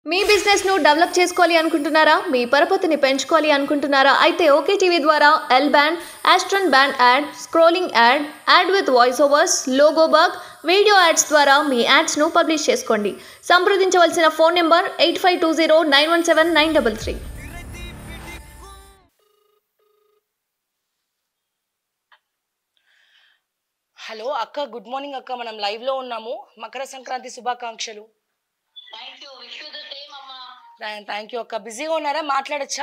మీ business ను develop చేసుకోవాలి అనుకుంటున్నారా మీ పరపతిని పెంచుకోవాలి అనుకుంటున్నారా అయితే ఓకే టీవీ ద్వారా L band Aston band ad scrolling ad ad with voice overs logo bug video ads ద్వారా మీ యాడ్స్ ను పబ్లిష్ చేసుకోండి సంప్రదించవలసిన phone number eight five two zero nine one seven nine double three hello అక్క good morning అక్క మనం live లో ఉన్నాము మకర సంక్రాంతి శుభాకాంక్షలు thank you wish you the same అమ్మా థ్యాంక్ యూ అక్క బిజీగా ఉన్నారా మాట్లాడచ్చా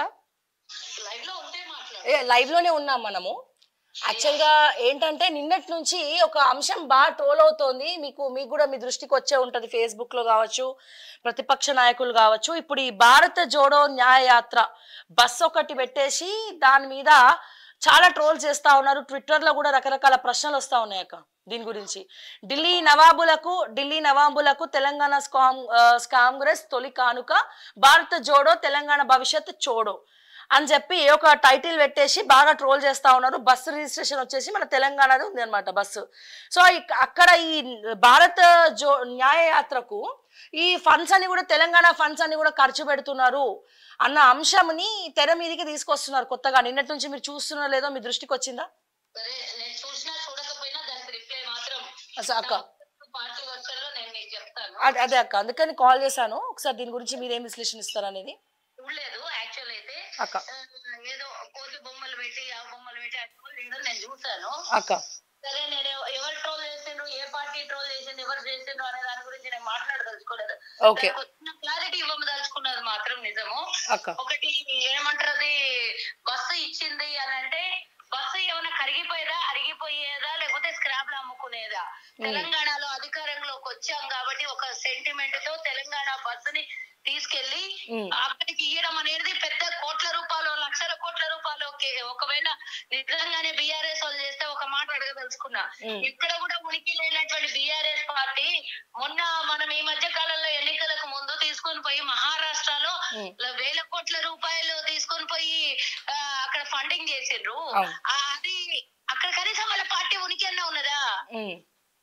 లైవ్ లో ఉంటే మాట్లాడు ఏ లైవ్ లోనే ఉన్నాం మనము యాక్చువల్ గా ఏంటంటే నిన్నటి నుంచి ఒక అంశం బాగా ట్రోల్ అవుతోంది మీకు మీకు కూడా మీ దృష్టికి వచ్చే ఉంటది ఫేస్బుక్ లో కావచ్చు ప్రతిపక్ష నాయకులు కావచ్చు ఇప్పుడు ఈ భారత జోడో న్యాయ యాత్ర బస్ ఒకటి పెట్టేసి దాని మీద చాలా ట్రోల్ చేస్తా ఉన్నారు ట్విట్టర్ లో కూడా రకరకాల ప్రశ్నలు వస్తా ఉన్నాయి అక్క దీని గురించి ఢిల్లీ నవాబులకు ఢిల్లీ నవాబులకు తెలంగాణ స్కామ్ ఆ, కాంగ్రెస్ తొలి కానుక భారత జోడో తెలంగాణ భవిష్యత్ చోడో అని చెప్పి ఒక టైటిల్ పెట్టేసి బాగా ట్రోల్ చేస్తా ఉన్నారు బస్సు రిజిస్ట్రేషన్ వచ్చేసి మన తెలంగాణది ఉంది అనమాట బస్సు సో ఇక్- అక్కడ ఈ భారత జో న్యాయ యాత్రకు ఈ ఫండ్స్ అని కూడా తెలంగాణ ఫండ్స్ అని కూడా ఖర్చు పెడుతున్నారు అన్న అంశంని తెర మీదకి తీసుకొస్తున్నారు కొత్తగా నిన్నటి నుంచి మీరు చూస్తున్నారో లేదో మీ దృష్టికి వచ్చిందా సరే నేను చూసినా చూడకపోయినా దానికి రిప్లై మాత్రం అసలు అక్క పార్టీ వర్షన్లో నేను నీకు చెప్తాను అదే- అదే అక్క అందుకని కాల్ చేశాను ఒకసారి దీని గురించి మీరేం విశ్లేషణ ఇస్తారు అనేది చూడలేదు యాక్చువల్ అయితే అక్క ఆ, ఏదో కోతి బొమ్మలు పెట్టి ఆ బొమ్మలు పెట్టి ఆ ట్రోల్ చేయడం నేను చూసాను అక్క సరే నేను ఎవ- ఎవరు ట్రోల్ చేసిండ్రు ఏ పార్టీ ట్రోల్ చేసింది ఎవరు చేసిండ్రు అనే దాని గురించి నేను మాట్లాడదలుచుకోలేదు ఓకే దానికి వచ్చిన క్లారిటీ ఇవ్వదలుచుకున్నది మాత్రం నిజము అక్క ఒకటి ఏమంటారు అది బస్సు ఇచ్చింది అని అంటే బస్సు ఏమైనా కరిగిపోయేదా అరిగిపోయేదా లేకపోతే స్క్రాప్ లో అమ్ముకునేదా తెలంగాణలో అధికారంలోకి వచ్చాం కాబట్టి ఒక సెంటిమెంట్ తో తెలంగాణ బస్సుని తీసుకెళ్లి ఉమ్. అక్కడికి ఇయ్యడం అనేది పెద్ద కోట్ల రూపాయలు లక్షల కోట్ల రూపాయలు ఒకే- ఒకవేళ నిజంగానే బీఆర్ఎస్ వాళ్ళు చేస్తే ఒక మాట అడగదలుచుకున్నా ఉమ్. ఇక్కడ కూడా ఉనికి లేనటువంటి బీఆర్ఎస్ పార్టీ మొన్న మనం ఈ మధ్య కాలంలో ఎన్నికలకు ముందు తీసుకొని పోయి మహారాష్ట్రలో ఉమ్. వేల కోట్ల రూపాయలు తీసుకొని పోయి ఆ, అక్కడ ఫండింగ్ చేసిండ్రు అవును. ఆ, అది అక్కడ కనీసం వాళ్ళ పార్టీ ఉనికి అన్న ఉన్నదా ఉమ్,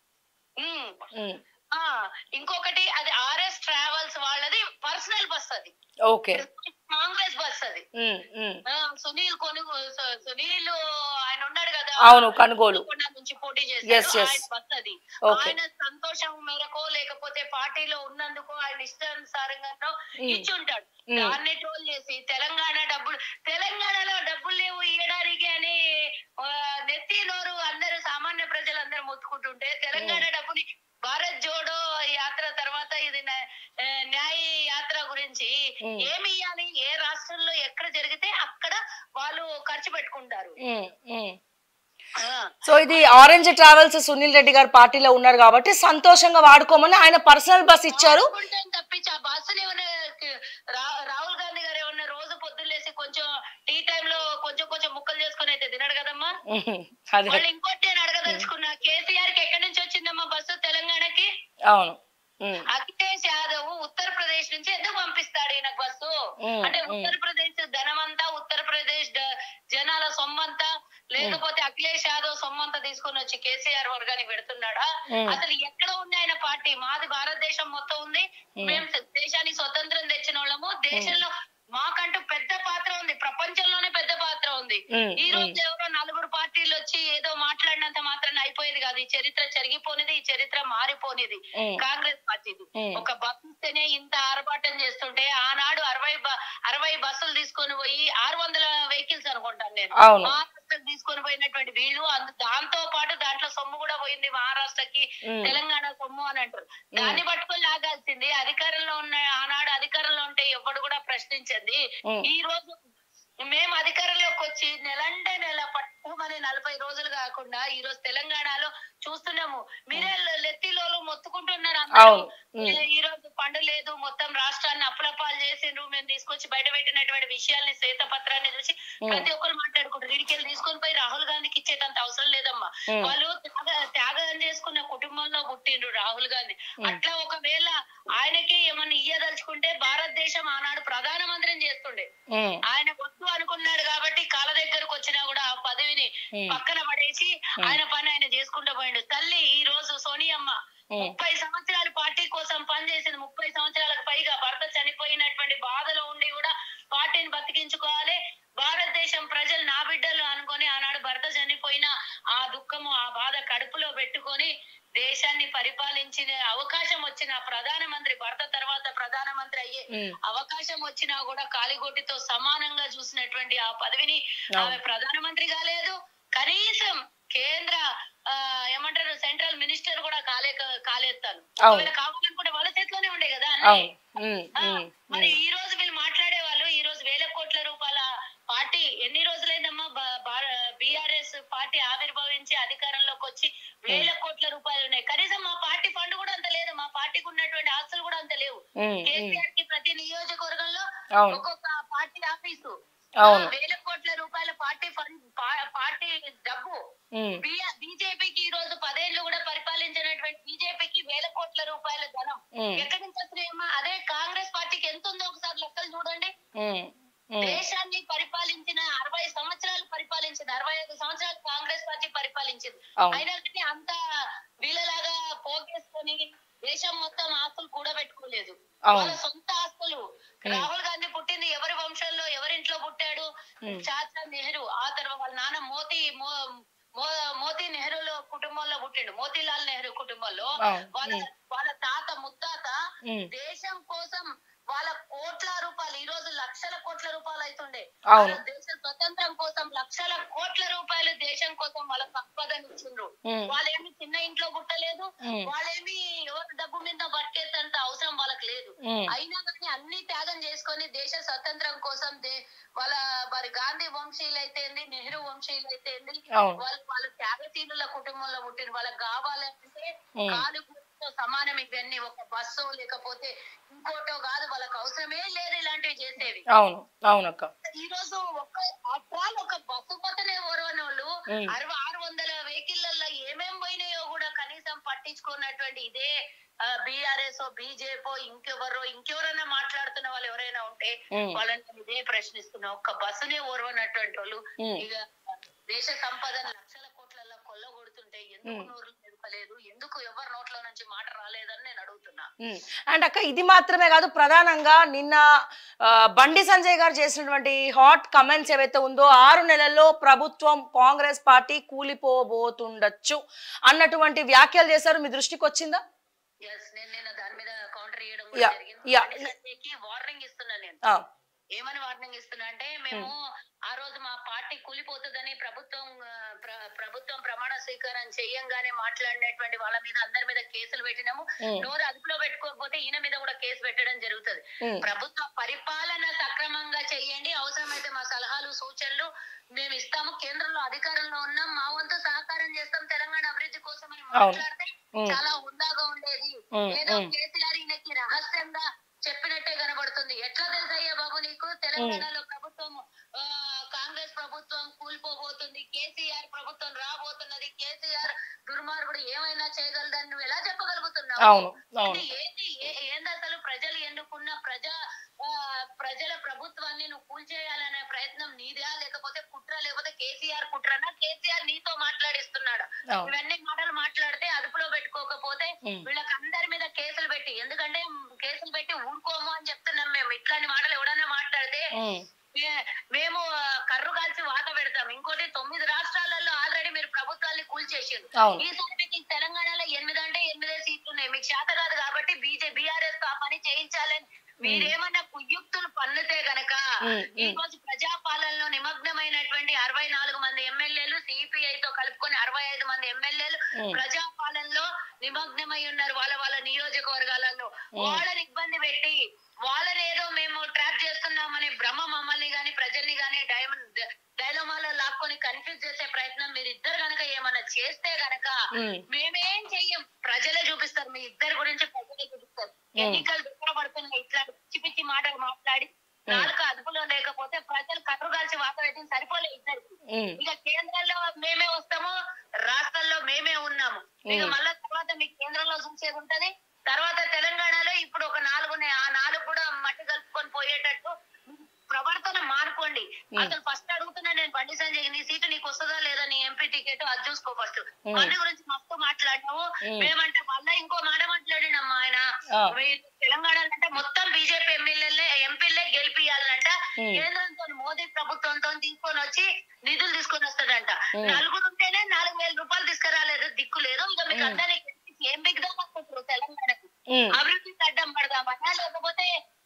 ఉమ్. ఉమ్. ఆ ఇంకొకటి అది ఆర్ఎస్ ట్రావెల్స్ వాళ్ళది పర్సనల్ బస్ అది ఓకే కాంగ్రెస్ బస్ అది ఉమ్, ఉమ్. ఆ, సునీల్ కొనుగో సు- సునీల్ ఆయన ఉన్నాడు కదా అవును కనుగోలు కొండ నుంచి పోటీ Yes, చేశారు yes. ఆయన బస్ అది Okay. ఆయన సంతోషం మేరకో లేకపోతే పార్టీలో ఉన్నందుకు ఆయన ఇష్టానుసారంగానో Mm. ఇచ్చి ఉంటాడు Mm. దాన్ని ట్రోల్ చేసి తెలంగాణ డబ్బులు తెలంగాణలో డబ్బులు లేవు ఇవ్వడానికి అని ఆ, నెత్తి నోరు అందరూ సామాన్య ప్రజలందరూ మొత్తుకుంటుంటే తెలంగాణ డబ్బుని భారత్ జోడో యాత్ర తర్వాత ఇది న్యా- ఆ, న్యాయ యాత్ర గురించి Mm. ఏమి ఇవ్వాలి ఏ రాష్ట్రంలో ఎక్కడ జరిగితే అక్కడ వాళ్ళు ఖర్చు పెట్టుకుంటారు ఉమ్, ఉమ్. ఆ. సో ఇది ఆరెంజ్ ట్రావెల్స్ సునీల్ రెడ్డి గారు పార్టీలో ఉన్నారు కాబట్టి సంతోషంగా వాడుకోమని ఆయన పర్సనల్ బస్ ఇచ్చారు అనుకుంటాను తప్పించి ఆ బస్సుని ఏమన్నా రా- రాహుల్ గాంధీ గారు ఏమన్నా రోజు పొద్దులేసి కొంచెం టీ టైం లో కొంచెం కొంచెం ముక్కలు చేసుకుని అయితే తినడు కదమ్మా ఉహు, అదే వాళ్ళు ఇంకోటి నేను అడగదలుచుకున్నా కేసీఆర్ కి ఎక్కడి నుంచి వచ్చిందమ్మా బస్సు తెలంగాణకి అవును ఉమ్, అఖిలేష్ యాదవ్ ఉత్తరప్రదేశ్ నుంచి ఎందుకు పంపిస్తాడు ఈయన బస్సు ఉమ్, అంటే ఉమ్. ఉత్తరప్రదేశ్ ధనమంతా ఉత్తరప్రదేశ్ ద- జనాల సొమ్మంతా లేకపోతే అఖిలేష్ యాదవ్ సొమ్మంతా తీసుకొని వచ్చి కేసీఆర్ వర్గానికి పెడుతున్నాడా ఉమ్. అసలు ఎక్కడ ఉంది ఆయన పార్టీ మాది భారతదేశం మొత్తం ఉంది ఉమ్. మేము దేశానికి స్వతంత్రం తెచ్చిన వాళ్ళము దేశంలో మాకంటూ పెద్ద పాత్ర ఉంది ప్రపంచంలోనే పెద్ద పాత్ర ఉంది ఉమ్, ఈ ఉమ్. రోజు ఎవరో నలుగురు పార్టీలు వచ్చి ఏదో మాట్లాడినంత మాత్రాన అయిపోయేది కాదు ఈ చరిత్ర జరిగిపోనిది ఈ చరిత్ర మారిపోనిది ఉమ్. కాంగ్రెస్ పార్టీది ఉమ్. ఒక బస్సు ఇస్తేనే ఇంత ఆర్భాటం చేస్తుంటే ఆనాడు అరవై బ- అరవై బస్సులు తీసుకొని పోయి ఆరు వందల వెహికల్స్ అనుకుంటాను నేను అవును. మహారాష్ట్రకు తీసుకొని పోయినటువంటి వీళ్ళు అందు దాంతో పాటు దాంట్లో సొమ్ము కూడా పోయింది మహారాష్ట్రకి ఉమ్. తెలంగాణ సొమ్ము అని అంటారు దాన్ని పట్టుకొని లాగాల్సింది అధికారంలో ఉన్న ఆనాడు అధికారంలో ఉంటే ఎవడు కూడా ప్రశ్నించండి ఉమ్. ఈ రోజు మేము అధికారంలోకి వచ్చి నెలంటే నెల పట్టుమని నలభై రోజులు కాకుండా ఈ రోజు తెలంగాణలో చూస్తున్నాము మీరే లెత్తిలోలు మొత్తుకుంటున్నారు అందరూ. అవును. ఉమ్. ఈ- ఈ రోజు పండు లేదు మొత్తం రాష్ట్రాన్ని అప్పులపాలు చేసిండ్రు మేము తీసుకొచ్చి బయట పెట్టినటువంటి విషయాల్ని శ్వేతపత్రాన్ని చూసి ఉమ్. ప్రతి ఒక్కరు మాట్లాడుకుంటారు వీడికెళ్ళి తీసుకొని పోయి రాహుల్ గాంధీకి ఇచ్చేటంత అవసరం లేదమ్మా ఉమ్. వాళ్ళు త్యాగ- త్యాగం చేసుకున్న కుటుంబంలో పుట్టిండ్రు రాహుల్ గాంధీ అట్లా ఒకవేళ ఆయనకి ఏమన్నా ఇయ్యదలుచుకుంటే భారతదేశం ఆనాడు ప్రధానమంత్రిని చేస్తుండే ఉమ్, ఆయన వద్దు అనుకున్నాడు కాబట్టి కాళ్ళ దగ్గరకు వచ్చినా కూడా ఆ పదవిని ఉమ్. పక్కన పడేసి ఆయన పని ఆయన చేసుకుంటూ పోయిండు తల్లి ఈ రోజు సోనియమ్మ ఉమ్. ముప్పై సంవత్సరాలు పార్టీ కోసం పనిచేసింది ముప్పై సంవత్సరాలకు పైగా భర్త చనిపోయిన ప్రధానమంత్రి అయ్యే ఉమ్, అవకాశం వచ్చినా కూడా కాలిగోటితో సమానంగా చూసినటువంటి ఆ పదవిని అవును. ఆమె ప్రధానమంత్రి కాలేదు కనీసం కేంద్ర ఆ, ఏమంటారు సెంట్రల్ మినిస్టర్ కూడా కాలే కాలేస్తాను అవును. ఒకవేళ కావాలనుకుంటే వాళ్ళ చేతిలోనే ఉండే కదా అవును అన్నీ. ఉమ్, ఆ, ఉమ్, మరి ఉమ్, ఈ రోజు వీళ్ళు మాట్లాడే వాళ్ళు ఈ రోజు వేల కోట్ల రూపాయల పార్టీ ఎన్ని రోజులైందమ్మా బిఆర్ఎస్ పార్టీ ఆవిర్భవించి అధికారంలోకి వచ్చి వేల కోట్ల రూపాయలు ఉన్నాయి కనీసం మా పార్టీ ఫండ్ కూడా అంత లేదు మా పార్టీకి ఉన్నటువంటి ఆస్తులు కూడా అంత లేవు ఉమ్, ఉమ్, కేసీఆర్ కి ప్రతి నియోజకవర్గంలో అవును ఒక్కొక్క పార్టీ ఆఫీసు అవును ఆ, వేల కోట్ల రూపాయల పార్టీ ఫండ్ పా- పార్టీ డబ్బు ఉమ్, బీజేపీకి ఈ రోజు పదేళ్లు కూడా పరిపాలించినటువంటి బీజేపీకి వేల కోట్ల రూపాయల ధనం ఉమ్, ఎక్కడి నుంచి వస్తున్నాయమ్మా అదే కాంగ్రెస్ పార్టీకి ఎంత ఉందో ఒకసారి లెక్కలు చూడండి ఉమ్, ఉమ్, దేశాన్ని పరిపాలించిన అరవై సంవత్సరాలు పరిపాలించింది అరవై ఐదు సంవత్సరాలు కాంగ్రెస్ పార్టీ పరిపాలించింది అవును అయినా కానీ అంత వీళ్ళలాగా పోగేసుకొని దేశం మొత్తం ఆస్తులు కూడా పెట్టుకోలేదు అవును వాళ్ళ సొంత ఆస్తులు రాహుల్ గాంధీ పుట్టింది ఎవరి వంశంలో ఎవరింట్లో పుట్టాడు ఉమ్, చాచా నెహ్రూ ఆ తర్వాత వాళ్ళ నాన్న మోతీ మో- మో- మోతీ నెహ్రూలో కుటుంబంలో పుట్టిండు మోతీలాల్ నెహ్రూ కుటుంబంలో అవును వాళ్ళ ఉమ్, వాళ్ళ తాత ముత్తాత ఉమ్, దేశం కోసం వాళ్ళ కోట్ల రూపాయలు ఈ రోజు లక్షల కోట్ల రూపాయలు అవుతుండే అవును వాళ్ళ దేశ స్వతంత్రం కోసం లక్షల కోట్ల రూపాయలు దేశం కోసం వాళ్ళ సంపదను ఇచ్చిండ్రు ఉమ్, వాళ్ళేమి చిన్న ఇంట్లో పుట్టలేదు ఉమ్, వాళ్ళేమి ఎవరి డబ్బు మీద బతికేంత అవసరం వాళ్ళకి లేదు ఉమ్, అయినా కానీ అన్ని త్యాగం చేసుకొని దేశ స్వతంత్రం కోసం దే- వాళ్ళ మరి గాంధీ వంశీయులు అయితేంది నెహ్రూ వంశీయులు అయితేంది అవును వాళ్ళు వాళ్ళ త్యాగశీలుల కుటుంబంలో పుట్టిన వాళ్ళకి కావాలంటే ఉమ్, కాలు గుర్తుతో సమానం ఇవన్నీ ఒక బస్సో లేకపోతే ఇంకోటో కాదు వాళ్ళకి అవసరమే లేదు ఇలాంటివి చేసేవి అవును అవునక్క ఈ రోజు ఒక అట్రాల్ ఒక బస్సు పోతేనే ఓరవని వాళ్ళు ఉమ్, అరవై ఆరు వందల వెహికల్ ఏమేం పోయినాయో కూడా కనీసం పట్టించుకున్నటువంటి ఇదే బీఆర్ఎస్ బీజేపీ ఇంకెవరో ఇంకెవరైనా మాట్లాడుతున్న వాళ్ళు ఎవరైనా ఉంటే ఉమ్, వాళ్ళని నేను ఇదే ప్రశ్నిస్తున్నా ఒక్క బస్సునే ఓర్వనటువంటి వాళ్ళు ఉమ్, ఇక దేశ సంపదను లక్షల కోట్లలో కొల్లగొడుతుంటే ఎందుకు ఉమ్. నోరు నిలపలేదు ఎందుకు ఎవరి నోట్ల నుంచి మాట రాలేదని నేను అడుగుతున్నా ఉమ్. అండ్ అక్క ఇది మాత్రమే కాదు ప్రధానంగా నిన్న ఆ, బండి సంజయ్ గారు చేసినటువంటి హాట్ కమెంట్స్ ఏవైతే ఉందో ఆరు నెలల్లో ప్రభుత్వం కాంగ్రెస్ పార్టీ కూలిపోబోతుండొచ్చు అన్నటువంటి వ్యాఖ్యలు చేశారు మీ దృష్టికి వచ్చిందా ఎస్ నేను నేను దాని మీద కౌంటర్ చేయడం Yeah, yeah. వార్నింగ్ ఇస్తున్నా నేను ఆ, ఏమని వార్నింగ్ ఇస్తున్నా అంటే మేము ఆ రోజు మా పార్టీ కూలిపోతుందని ప్రభుత్వం ఆ, ప్ర- ప్రభుత్వం ప్రమాణ స్వీకారం చేయంగానే మాట్లాడినటువంటి వాళ్ళ మీద అందరి మీద కేసులు పెట్టినాము ఉమ్, నోరు అదుపులో పెట్టుకోకపోతే ఈయన మీద కూడా కేసు పెట్టడం జరుగుతుంది ఉమ్, ప్రభుత్వ పరిపాలన సక్రమంగా చేయండి అవసరమైతే మా సలహాలు సూచనలు మేము ఇస్తాము కేంద్రంలో అధికారంలో ఉన్నాం మా వంతు సహకారం చేస్తాం తెలంగాణ అభివృద్ధి కోసం అని మాట్లాడితే ఉమ్, చాలా హుందాగా ఉండేది ఉమ్, ఏదో ఉమ్. కేసీఆర్ ఈయనకి రహస్యంగా చెప్పినట్టే కనబడుతుంది ఎట్లా తెలుసయ్యా బాబు నీకు తెలంగాణలో ప్రభుత్వం ఆ, కాంగ్రెస్ ప్రభుత్వం కూలిపోబోతుంది కేసీఆర్ ప్రభుత్వం రాబోతున్నది కేసీఆర్ దుర్మార్గుడు ఏమైనా చేయగలదని నువ్వు ఎలా చెప్పగలుగుతున్నావు అవును అవును ఇది ఏంది ఏ- ఏంది అసలు ప్రజలు ఎన్నుకున్న ప్రజా ఆ, ప్రజల ప్రభుత్వాన్ని నువ్వు కూల్చేయాలనే ప్రయత్నం నీదా లేకపోతే కుట్ర లేకపోతే కేసీఆర్ కుట్రనా కేసీఆర్ నీతో మాట్లాడిస్తున్నాడు అవును ఇవన్నీ మాటలు మాట్లాడితే అదుపులో పెట్టుకోకపోతే ఉమ్, వీళ్ళకి అందరి మీద కేసులు పెట్టి ఎందుకంటే కేసులు పెట్టి ఊరుకోము అని చెప్తున్నాం మేము ఇట్లాంటి మాటలు ఎవడన్నా మాట్లాడితే ఉమ్, మే- మేము ఆ, కర్రు కాల్చి వాత పెడతాం ఇంకోటి తొమ్మిది రాష్ట్రాలలో ఆల్రెడీ మీరు ప్రభుత్వాన్ని కూల్చేసారు అవును ఈసారి మీకు ఈ తెలంగాణలో ఎనిమిది అంటే ఎనిమిదే సీట్లు ఉన్నాయి మీకు చేత కాదు కాబట్టి బీజే బీఆర్ఎస్ ఆ పని చేయించాలని మీరేమన్నా కుయుక్తులు పన్నుతే గనక ఉమ్, ఈ ఉమ్, రోజు ప్రజాపాలనలో నిమగ్నమైనటువంటి అరవై నాలుగు మంది ఎమ్మెల్యేలు సిపిఐ తో కలుపుకొని అరవై ఐదు మంది ఎమ్మెల్యేలు ఉమ్, ప్రజాపాలనలో నిమగ్నమై ఉన్నారు వాళ్ళ వాళ్ళ నియోజకవర్గాలలో ఉమ్. వాళ్ళని ఇబ్బంది పెట్టి వాళ్ళని ఏదో మేము ట్రాప్ చేస్తున్నామని భ్రమ మమ్మల్ని గాని ప్రజల్ని గాని డైమండ్ డైలమాలో లాక్కొని కన్ఫ్యూజ్ చేసే ప్రయత్నం మీరు ఇద్దరు గనక ఏమన్నా చేస్తే గనక ఉమ్, మేమేం చెయ్యం ప్రజలే చూపిస్తారు మీ ఇద్దరు గురించి ప్రజలే చూపిస్తారు ఎన్నికలు దగ్గర పడుతున్నాయి ఇట్లా పిచ్చి పిచ్చి మాటలు మాట్లాడి నాలుక అదుపులో లేకపోతే ప్రజలు కర్రు కాల్చి వాత పెట్టి సరిపోలే ఇద్దరికి ఉమ్, ఇక కేంద్రంలో మేమే వస్తాము రాష్ట్రాల్లో మేమే ఉన్నాము ఇక ఉమ్. మళ్ళా తర్వాత మీకు కేంద్రంలో చూసేది ఉంటది తర్వాత తెలంగాణలో ఇప్పుడు ఒక నాలుగు ఉన్నాయి ఆ నాలుగు కూడా మట్టి కలుపుకొని పోయేటట్టు ప్రవర్తన మార్కోండి ఉమ్. అసలు ఫస్ట్ అడుగుతున్నా నేను బండి సంజయ్ నీ సీటు నీకు వస్తుందా లేదా నీ ఎంపీ టికెట్ అది చూసుకో ఫస్ట్ ఉమ్. బండి గురించి మస్తు మాట్లాడినావు ఉమ్. మేమంటే మళ్ళా ఇంకో మాట మాట్లాడినమ్మా ఆయన ఆ. మీరు తెలంగాణ అంటే మొత్తం బీజేపీ ఎమ్మెల్యేలే ఎంపీలే గెలిపియాలంట ఉమ్. కేంద్రంతో మోదీ ప్రభుత్వంతో తీసుకొని వచ్చి నిధులు తీసుకొని వస్తాడంట ఉమ్. నలుగురు ఉంటేనే నాలుగు వేల రూపాయలు తీసుకురాలేదు దిక్కు లేదు ఇక మీకు ఉమ్. అందరికి ఏం బిగ్దాం అనుకుంటారు తెలంగాణకు ఉమ్, అభివృద్ధికి అడ్డం పడదామన్నా లేకపోతే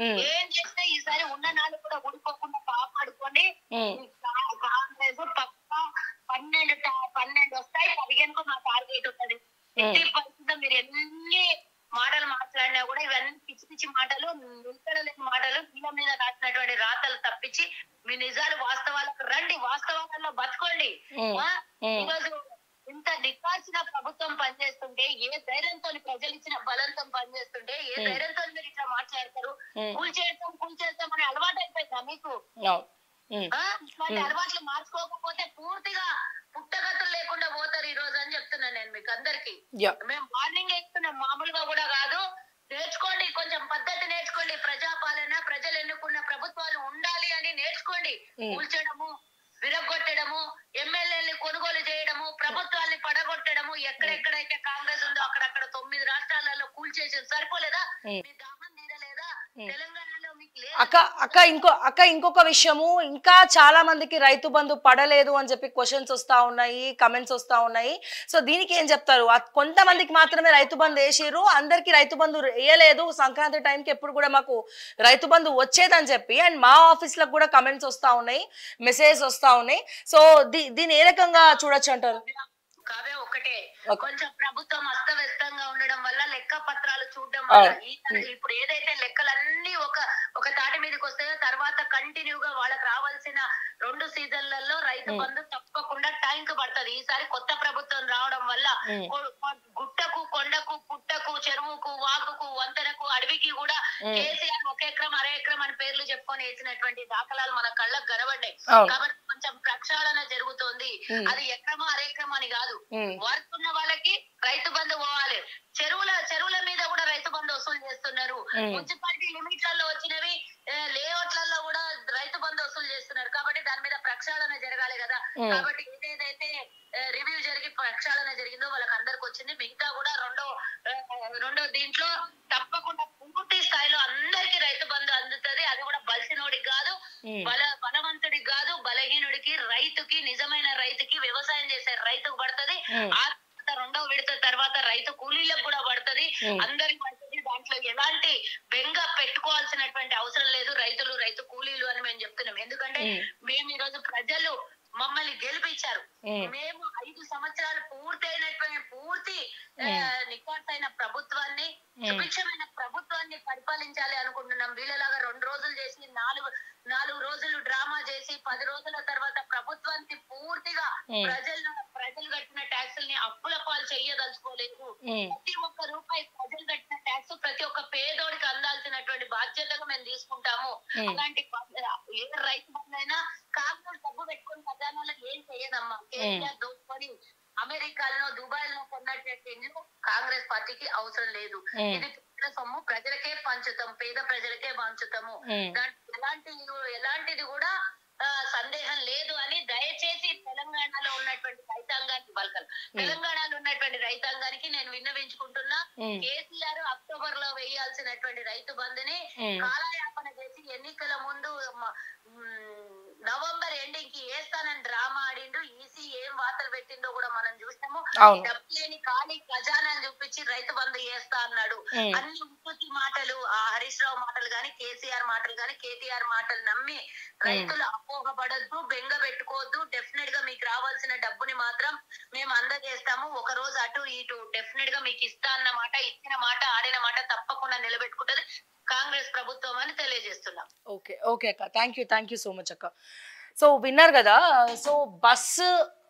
ఉమ్, ఏం చేస్తే ఈసారి ఉన్న నాలుగు కూడా ఊడిపోకుండా కాపాడుకోండి ఉమ్, ఈ కా- కాంగ్రెస్ పక్క పన్నెండు టా- పన్నెండు వస్తాయి పదిహేనుకు మా టార్గెట్ ఉంటది ఎట్టి పరిస్థితుల్లో మీరు ఎన్ని మాటలు మాట్లాడినా కూడా ఇవన్నీ పిచ్చి పిచ్చి మాటలు నిలకడలేని మాటలు వీళ్ళ మీద రాసినటువంటి రాతలు తప్పించి మీ నిజాలు వాస్తవాలకు రండి వాస్తవాలలో బతకండి ఉమ్, ఆ? ఉమ్. ఈరోజు ఇంత నిక్కాల్సిన ప్రభుత్వం పనిచేస్తుంటే ఏ ధైర్యంతో ప్రజలు ఇచ్చిన బలంతో పనిచేస్తుంటే ఏ ధైర్యంతో మీరు ఇట్లా మాట్లాడతారు ఉమ్. కూల్చేస్తాం కూల్చేస్తాం అనే అలవాటు అయిపోయిందా మీకు అవును ఉమ్, ఆ? ఇట్లాంటి అలవాట్లు మార్చుకోకపోతే పూర్తిగా పుట్టగతులు లేకుండా పోతారు ఈ రోజు అని చెప్తున్నాను నేను మీకు అందరికి యా మేము మార్నింగ్ ఎక్కుతున్నాం మామూలుగా కూడా కాదు నేర్చుకోండి కొంచెం పద్ధతి నేర్చుకోండి ప్రజాపాలన ప్రజలు ఎన్నుకున్న ప్రభుత్వాలు ఉండాలి అని నేర్చుకోండి Mm. కూల్చడము విరగొట్టడము ఎమ్మెల్యేని కొనుగోలు చేయడము ప్రభుత్వాల్ని పడగొట్టడము ఎక్కడెక్కడైతే కాంగ్రెస్ ఉందో అక్కడక్కడ తొమ్మిది రాష్ట్రాలలో కూల్చేసి సరిపోలేదా Mm. మీ దాహం తీరలేదా తెలంగాణలో మీకు లేదు అక్క అక్క ఇంకో అక్క ఇంకొక విషయము ఇంకా చాలా మందికి రైతు బంధు పడలేదు అని చెప్పి క్వశ్చన్స్ వస్తా ఉన్నాయి కమెంట్స్ వస్తా ఉన్నాయి సో దీనికి ఏం చెప్తారు ఆ కొంతమందికి మాత్రమే రైతు బంధు వేసిర్రు అందరికి రైతు బంధు వేయలేదు సంక్రాంతి టైంకి ఎప్పుడు కూడా మాకు రైతు బంధు వచ్చేదని చెప్పి అండ్ మా ఆఫీస్ లకు కూడా కమెంట్స్ వస్తా ఉన్నాయి మెసేజ్ వస్తా ఉన్నాయి సో దీ దీన్ని ఏ రకంగా చూడొచ్చు అంటారు కావే ఒకటే ఒక- కొంచెం ప్రభుత్వం అస్తవ్యస్తంగా ఉండడం వల్ల లెక్క పత్రాలు చూడడం వల్ల అవును. ఈ- ఇప్పుడు ఏదైతే లెక్కలన్నీ ఒక ఒక తాటి మీదకి వస్తాయో తర్వాత కంటిన్యూగా వాళ్ళకి రావాల్సిన రెండు సీజన్లలో రైతు బంధు తప్పకుండా టైం కు పడుతుంది ఈసారి కొత్త ప్రభుత్వం రావడం వల్ల ఉమ్. కొ- కొ- గుట్టకు కొండకు పుట్టకు చెరువుకు వాగుకు వంతెనకు అడవికి కూడా ఉమ్. కేసీఆర్ ఒక ఎకరం అర ఎకరం అని పేర్లు చెప్పుకొని వేసినటువంటి దాఖలాలు మన కళ్ళకు కనబడ్డాయి అవును. కాబట్టి కొంచెం ప్రక్షాళన జరుగుతోంది ఉమ్. అది ఎకరమో అర ఎకరం అని కాదు ఉమ్. వర్క్ ఉన్న వాళ్ళకి రైతు బంధు పోవాలి చెరువుల చెరువుల మీద కూడా రైతు బంధు వసూలు చేస్తున్నారు ఉమ్. మున్సిపాలిటీ లిమిట్లలో వచ్చినవి ఏ, లేఅవుట్లలో కూడా రైతు బంధు వసూలు చేస్తున్నారు కాబట్టి దాని మీద ప్రక్షాళన జరగాలి కదా ఉమ్. కాబట్టి ఏదైతే రివ్యూ జరిగి ప్రక్షాళన జరిగిందో వాళ్ళకి అందరికి వచ్చింది మిగతా కూడా రెండో ఆ, రెండో దీంట్లో తప్పకుండా పూర్తి స్థాయిలో అందరికి రైతు బంధు అందుతుంది అది కూడా బలిసినోడికి కాదు ఉమ్. బల బలవంతుడికి కాదు బలహీనుడికి రైతుకి నిజమైన రైతుకి వ్యవసాయం చేసే రైతుకు పడుతుంది ఉమ్. ఆ తర్వాత రెండో విడత తర్వాత రైతు కూలీలకు కూడా పడుతుంది ఉమ్. అందరికి పడుతుంది దాంట్లో ఎలాంటి బెంగ పెట్టుకోవాల్సినటువంటి అవసరం లేదు రైతులు రైతు కూలీలు అని మేము చెప్తున్నాం ఎందుకంటే ఉమ్. మేము ఈ రోజు ప్రజలు మమ్మల్ని గెలిపించారు ఉమ్. మేము ఐదు సంవత్సరాలు పూర్తయినటువంటి పూర్తి ఆ, ఉమ్. నిఖార్సైన ప్రభుత్వాన్ని ఉమ్. సుభిక్షమైన ప్రభుత్వాన్ని పరిపాలించాలి అనుకుంటున్నాం వీళ్ళలాగా రెండు రోజులు చేసి నాలుగు నాలుగు రోజులు డ్రామా చేసి పది రోజుల తర్వాత ప్రభుత్వానికి పూర్తిగా ఉమ్. ప్రజలు ప్రజలు కట్టిన ట్యాక్సుల్ని అప్పుల పాలు చెయ్యదలుచుకోలేదు ఉమ్. ప్రతి ఒక్క రూపాయి ప్రజలు కట్టిన ట్యాక్స్ ప్రతి ఒక్క పేదోడికి అందాల్సినటువంటి బాధ్యతగా మేము తీసుకుంటాము ఉమ్. అలాంటి బ- ఏ రైతు బంధైనా కాంగ్రెస్ డబ్బు పెట్టుకుని ఖజానాలో ఏం చెయ్యదమ్మా కేసీఆర్ దోచుకొని అమెరికాలో దుబాయ్ లో కొన్నటువంటి ఇల్లు కాంగ్రెస్ పార్టీకి అవసరం లేదు ఉమ్. ఇది ప్రజల సొమ్ము ప్రజలకే పంచుతాం పేద ప్రజలకే పంచుతాము ఉమ్. దాంట్లో ఎలాంటి ఎలాంటిది కూడా ఆ, సందేహం లేదు అని దయచేసి తెలంగాణలో ఉన్నటువంటి రైతాంగానికి పలకలు తెలంగాణలో ఉన్నటువంటి రైతాంగానికి నేను విన్నవించుకుంటున్నా ఉమ్. కేసీఆర్ అక్టోబర్ లో వేయాల్సినటువంటి రైతు బంధుని ఉమ్. కాలయాపన చేసి ఎన్నికల ముందు మ- మ్, నవంబర్ ఎండింగ్ కి వేస్తానని డ్రామా ఆడిండు ఈసీ ఏం వార్తలు పెట్టిందో కూడా మనం చూసినాము అవును. డబ్బు లేని ఖాళీ ఖజానా చూపించి రైతు బంధు చేస్తా అన్నాడు ఉమ్. అన్ని ఉత్పత్తి మాటలు ఆ హరీష్ రావు మాటలు గాని కేసీఆర్ మాటలు గాని కేటీఆర్ మాటలు నమ్మి రైతులు అపోహపడద్దు బెంగ పెట్టుకోవద్దు డెఫినెట్ గా మీకు రావాల్సిన డబ్బుని మాత్రం మేము అందజేస్తాము ఒక రోజు అటు ఇటు డెఫినెట్ గా మీకు ఇస్తా అన్న మాట ఇచ్చిన మాట ఆడిన మాట తప్పకుండా నిలబెట్టుకుంటది కాంగ్రెస్ ప్రభుత్వం అని తెలియజేస్తున్నాం ఓకే ఓకే అక్క thank you thank you so much అక్క సో విన్నారు కదా సో బస్సు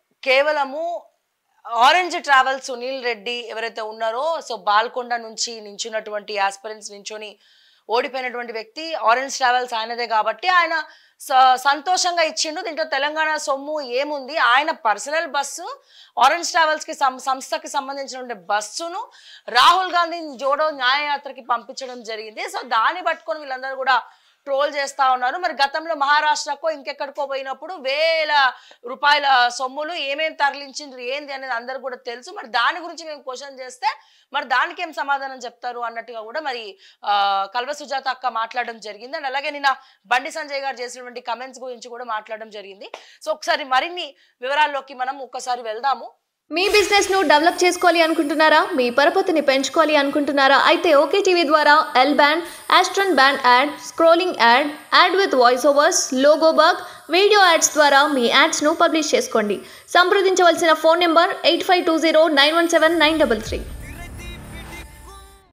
కేవలము ఆరెంజ్ ట్రావెల్ సునీల్ రెడ్డి ఎవరైతే ఉన్నారో సో బాల్కొండ నుంచి నించున్నటువంటి ఆస్పిరెంట్స్ నించొని ఓడిపోయినటువంటి వ్యక్తి ఆరెంజ్ ట్రావెల్స్ ఆయనదే కాబట్టి ఆయన స- సంతోషంగా ఇచ్చిండు దీంట్లో తెలంగాణ సొమ్ము ఏముంది ఆయన పర్సనల్ బస్సు ఆరెంజ్ ట్రావెల్స్ కి సం- సంస్థకి సంబంధించినటువంటి బస్సును రాహుల్ గాంధీ జోడో న్యాయయాత్రకి పంపించడం జరిగింది సో దాన్ని పట్టుకొని వీళ్ళందరూ కూడా ట్రోల్ చేస్తా ఉన్నారు మరి గతంలో మహారాష్ట్రకో ఇంకెక్కడికో పోయినప్పుడు వేల రూపాయల సొమ్ములు ఏమేం తరలించిండ్రు ఏంది అనేది అందరు కూడా తెలుసు మరి దాని గురించి మేము క్వశ్చన్ చేస్తే మరి దానికి ఏం సమాధానం చెప్తారు అన్నట్టుగా కూడా మరి ఆ, కల్వ సుజాత అక్క మాట్లాడడం జరిగింది అండ్ అలాగే నిన్న బండి సంజయ్ గారు చేసినటువంటి కమెంట్స్ గురించి కూడా మాట్లాడడం జరిగింది సో ఒకసారి మరిన్ని వివరాల్లోకి మనం ఒక్కసారి వెళ్దాము మీ బిజినెస్ ను డెవలప్ చేసుకోవాలి అనుకుంటున్నారా మీ పరపతిని పెంచుకోవాలి అనుకుంటున్నారా అయితే ఓకే టీవీ ద్వారా L band Aston band ad scrolling ad ad with voice overs logo bug video ads ద్వారా మీ యాడ్స్ను పబ్లిష్ చేసుకోండి సంప్రదించవలసిన phone number eight five two zero nine one seven nine double three